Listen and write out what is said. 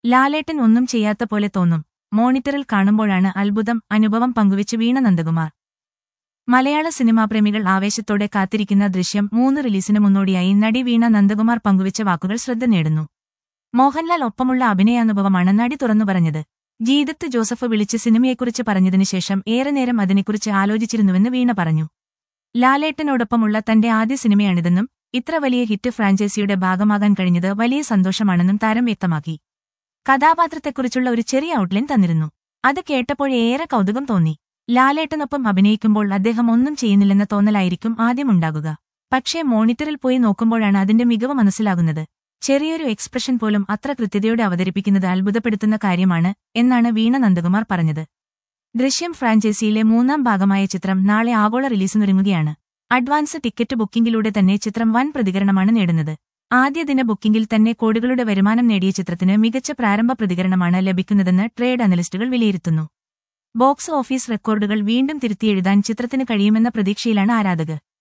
ലാലേട്ടൻ ഒന്നും ചെയ്യാത്ത പോലെ തോന്നും മോണിറ്ററിൽ കാണുമ്പോഴാണ് അത്ഭുതം അനുഭവം പങ്കുവച്ച് വീണ നന്ദകുമാർ മലയാള സിനിമാപ്രേമികൾ ആവേശത്തോടെ കാത്തിരിക്കുന്ന ദൃശ്യം മൂന്ന് റിലീസിന് മുന്നോടിയായി നടി വീണ നന്ദകുമാർ പങ്കുവച്ച വാക്കുകൾ ശ്രദ്ധ നേടുന്നു മോഹൻലാൽ ഒപ്പമുള്ള അഭിനയാനുഭവമാണ് നടി തുറന്നു പറഞ്ഞത് ജീതത്ത് ജോസഫ് വിളിച്ച് സിനിമയെക്കുറിച്ച് പറഞ്ഞതിനു ശേഷം ഏറെ നേരം അതിനെക്കുറിച്ച് ആലോചിച്ചിരുന്നുവെന്ന് വീണ പറഞ്ഞു ലാലേട്ടനോടൊപ്പമുള്ള തന്റെ ആദ്യ സിനിമയാണിതെന്നും ഇത്ര വലിയ ഹിറ്റ് ഫ്രാഞ്ചൈസിയുടെ ഭാഗമാകാൻ കഴിഞ്ഞത് വലിയ സന്തോഷമാണെന്നും താരം വ്യക്തമാക്കി കഥാപാത്രത്തെക്കുറിച്ചുള്ള ഒരു ചെറിയ ഔട്ട്ലൈൻ തന്നിരുന്നു അത് കേട്ടപ്പോഴേ ഏറെ കൗതുകം തോന്നി ലാലേട്ടനൊപ്പം അഭിനയിക്കുമ്പോൾ അദ്ദേഹം ഒന്നും ചെയ്യുന്നില്ലെന്ന തോന്നലായിരിക്കും ആദ്യമുണ്ടാകുക പക്ഷേ മോണിറ്ററിൽ പോയി നോക്കുമ്പോഴാണ് അതിന്റെ മികവ് മനസ്സിലാകുന്നത് ചെറിയൊരു എക്സ്പ്രഷൻ പോലും അത്ര കൃത്യതയോടെ അവതരിപ്പിക്കുന്നത് അത്ഭുതപ്പെടുത്തുന്ന കാര്യമാണ് എന്നാണ് വീണ നന്ദകുമാർ പറഞ്ഞത് ദൃശ്യം ഫ്രാഞ്ചൈസിയിലെ മൂന്നാം ഭാഗമായ ചിത്രം നാളെ ആഗോള റിലീസിനൊരുങ്ങുകയാണ് അഡ്വാൻസ് ടിക്കറ്റ് ബുക്കിംഗിലൂടെ തന്നെ ചിത്രം വൻ പ്രതികരണമാണ് നേടുന്നത് ആദ്യ ദിന ബുക്കിംഗിൽ തന്നെ കോടികളുടെ വരുമാനം നേടിയ ചിത്രത്തിന് മികച്ച പ്രാരംഭ പ്രതികരണമാണ് ലഭിക്കുന്നതെന്ന് ട്രേഡ് അനലിസ്റ്റുകൾ വിലയിരുത്തുന്നു ബോക്സ് ഓഫീസ് റെക്കോർഡുകൾ വീണ്ടും തിരുത്തിയെഴുതാൻ ചിത്രത്തിന് കഴിയുമെന്ന പ്രതീക്ഷയിലാണ് ആരാധകർ